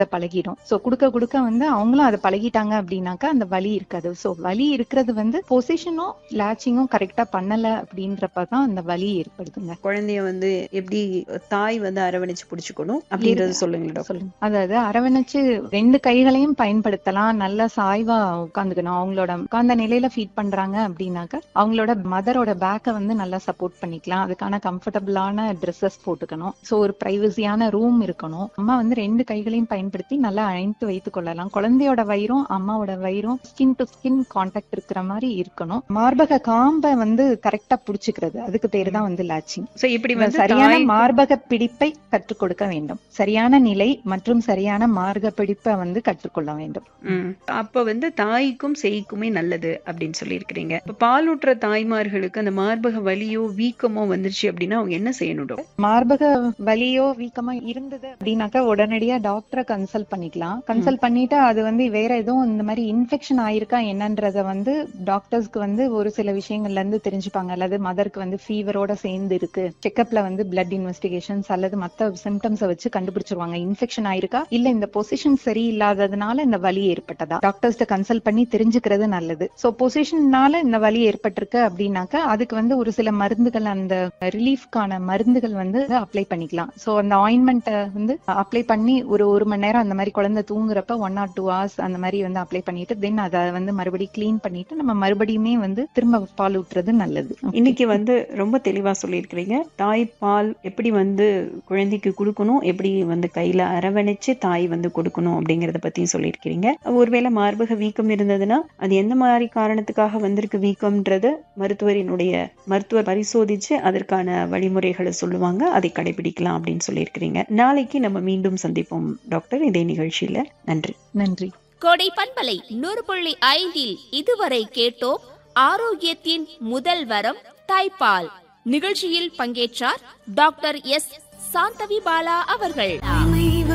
அதை பழகிடும் சோ குடுக்க குடுக்க வந்து அவங்களும் அதை பழகிட்டாங்க அப்படின்னாக்கா அந்த வலி இருக்காது சோ வலி இருக்கிறது வந்து பொசிஷனும் லேச்சிங்கும் கரெக்டா பண்ணல அப்படின்றப்பதான் அந்த வலி ஏற்படுதுங்க குழந்தைய வந்து எப்படி தாய் வந்து அரவணைச்சு புடிச்சுக்கணும் அப்படின்றத சொல்லுங்க டாக்டர் சொல்லுங்க அதாவது அரவணைச்சு ரெண்டு கைகளையும் பயன்படுத்தலாம் நல்ல சாய்வா உட்காந்துக்கணும் அவங்களோட உட்கார்ந்த நிலையில ஃபீட் பண்றாங்க அப்படின்னாக்க அவங்களோட மதரோட பேக்கை வந்து நல்லா சப்போர்ட் பண்ணிக்கலாம் அதுக்கான கம்ஃபர்டபுளான ட்ரெஸ்ஸஸ் போட்டுக்கணும் சோ ஒரு பிரைவசியான ரூம் இருக்கணும் அம்மா வந்து ரெண்டு கைகளையும் பயன்படுத்தி நல்லா அணைத்து வைத்துக் கொள்ளலாம் குழந்தையோட வயிறும் அம்மாவோட வயிறும் ஸ்கின் டு ஸ்கின் கான்டாக்ட் இருக்கிற மாதிரி இருக்கணும் மார்பக காம்பை வந்து கரெக்டா புடிச்சுக்கிறது அதுக்கு பேரு தான் வந்து லாச்சிங் சோ இப்படி வந்து சரியான தாய் மார்பக பிடிப்பை கற்றுக் கொடுக்க வேண்டும் சரியான நிலை மற்றும் சரியான மார்பக பிடிப்பை வந்து கற்றுக்கொள்ள வேண்டும் ம். அப்ப வந்து தாய்க்கும் சேய்க்குமே நல்லது அப்படின்னு சொல்லியிருக்கிறீங்க இப்ப பாலூட்டுற தாய்மார்களுக்கு அந்த மார்பக வலியோ வீக்கமோ வந்துருச்சு அப்படின்னா அவங்க என்ன செய்யணும் டாக்டர் மார்பக வலியோ வீக்கமா இருந்தது அப்படின்னாக்கா உடனடியா டாக்டரை கன்சல்ட் பண்ணிக்கலாம் கன்சல்ட் பண்ணிட்டு அது வந்து வேற எதுவும் இந்த மாதிரி இன்ஃபெக்ஷன் ஆயிருக்கா என்னன்றத வந்து டாக்டர்ஸ்க்கு வந்து ஒரு சில விஷயங்கள்ல இருந்து தெரிஞ்சுப்பாங்க அல்லது மதருக்கு வந்து ஃபீவரோட சேர்ந்து இருக்கு செக்அப்ல வந்து பிளட் இன்வெஸ்டிகேஷன்ஸ் அல்லது மத்த சிம்டம்ஸை வச்சு கண்டுபிடிச்சிருவாங்க இன்ஃபெக்ஷன் ஆயிருக்கா இல்ல இந்த பொசிஷன் சரியில்லாததுனால இந்த வலி ஏற்பட்டதா டாக்டர்ஸ்ட கன்சல்ட் பண்ணி தெரிஞ்சுக்கிறது நல்லது சோ பொசிஷன்னால இந்த வலி ஏற்பட்டிருக்கு அப்படின்னாக்கா அதுக்கு வந்து ஒரு சில மருந்துகள் அந்த ரிலீஃப்கான மருந்துகள் வந்து அப்ளை பண்ணிக்கலாம் சோ அந்த ஆயின்மெண்ட்டை வந்து அப்ளை பண்ணி ஒரு ஒரு மணி நேரம் அந்த மாதிரி குழந்தை தூங்குறப்ப ஒன் ஆர் டூ ஹவர்ஸ் அந்த மாதிரி வந்து அப்ளை பண்ணிட்டு தென் அதை வந்து மறுபடியும் க்ளீன் பண்ணிட்டு நம்ம மறுபடியுமே வந்து திரும்ப பால் ஊட்டுறது நல்லது இன்னைக்கு வந்து ரொம்ப தெளிவா சொல்லியிருக்கிறீங்க தாய் பால் எப்படி வந்து குழந்தைக்கு கொடுக்கணும் எப்படி வந்து கையில அரவணைச்சு தாய் வந்து கொடுக்கணும் அப்படிங்கறத பத்தியும் சொல்லியிருக்கிறீங்க ஒருவேளை மார்பக வீக்கம் இருந்ததுன்னா அது எந்த மாதிரி காரணத்துக்காக வந்திருக்கு வீக்கம்ன்றது மருத்துவரினுடைய மருத்துவர் பரிசோதிச்சு அதற்கான வழிமுறைகளை சொல்லுவாங்க அதை கடைபிடிக்கலாம் அப்படின்னு சொல்லியிருக்கிறீங்க நாளைக்கு நம்ம மீண்டும் சந்திப்போம் டாக்டர் இதே நிகழ்ச்சியில நன்றி நன்றி கோடை பண்பலை நூறு புள்ளி ஐந்தில் இதுவரை கேட்டோம் ஆரோக்கியத்தின் முதல் வரம் தாய்ப்பால் நிகழ்ச்சியில் பங்கேற்றார் டாக்டர் எஸ் சாந்தவி பாலா அவர்கள்